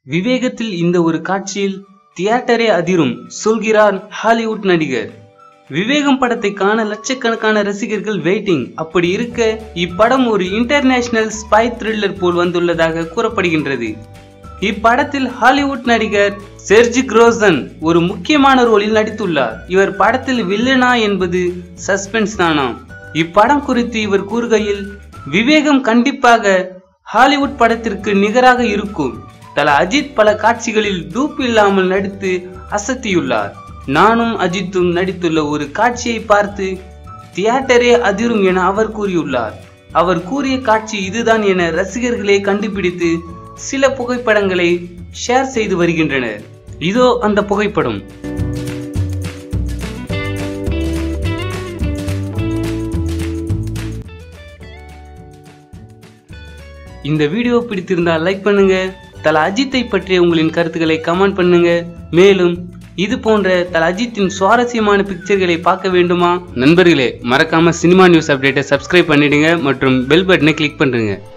விவேகத்தில் இந்த ஒரு காட்சியில் தியேட்டரே அதிரும் சொல்கிறார் ஹாலிவுட் நடிகர் விவேகம் படத்தை காண லட்சக்கணக்கான ரசிகர்கள் வெயிட்டிங் அப்படி இருக்க இப்படம் ஒரு இன்டர்நேஷனல் ஸ்பை த்ரில்லர் போல் வந்துள்ளதாக கூறப்படுகின்றது இப்படத்தில் ஹாலிவுட் நடிகர் செர்ஜி குரோசன் ஒரு முக்கியமான ரோலில் நடித்துள்ளார் இவர் படத்தில் வில்லனா என்பது சஸ்பென்ஸ் தானாம் இப்படம் குறித்து இவர் கூறுகையில் விவேகம் கண்டிப்பாக ஹாலிவுட் படத்திற்கு நிகராக இருக்கும் தல அஜித் பல காட்சிகளில் டூப் இல்லாமல் நடித்து அசத்தியுள்ளார் நானும் அஜித்தும் நடித்துள்ள ஒரு காட்சியை பார்த்து தியேட்டரே அதிரும் என அவர் கூறியுள்ளார் அவர் கூறிய காட்சி இதுதான் என ரசிகர்களே கண்டுபிடித்து சில புகைப்படங்களை ஷேர் செய்து வருகின்றனர் இதோ அந்த புகைப்படம் இந்த வீடியோ பிடித்திருந்தால் லைக் பண்ணுங்க தல அஜித்தை பற்றிய உங்களின் கருத்துக்களை கமெண்ட் பண்ணுங்க மேலும் இது போன்ற தல அஜித்தின் சுவாரஸ்யமான பிக்சர்களை பார்க்க வேண்டுமா நண்பர்களே மறக்காம சினிமா நியூஸ் அப்டேட்டை சப்ஸ்கிரைப் பண்ணிடுங்க மற்றும் பெல் பட்டனை கிளிக் பண்ணுங்க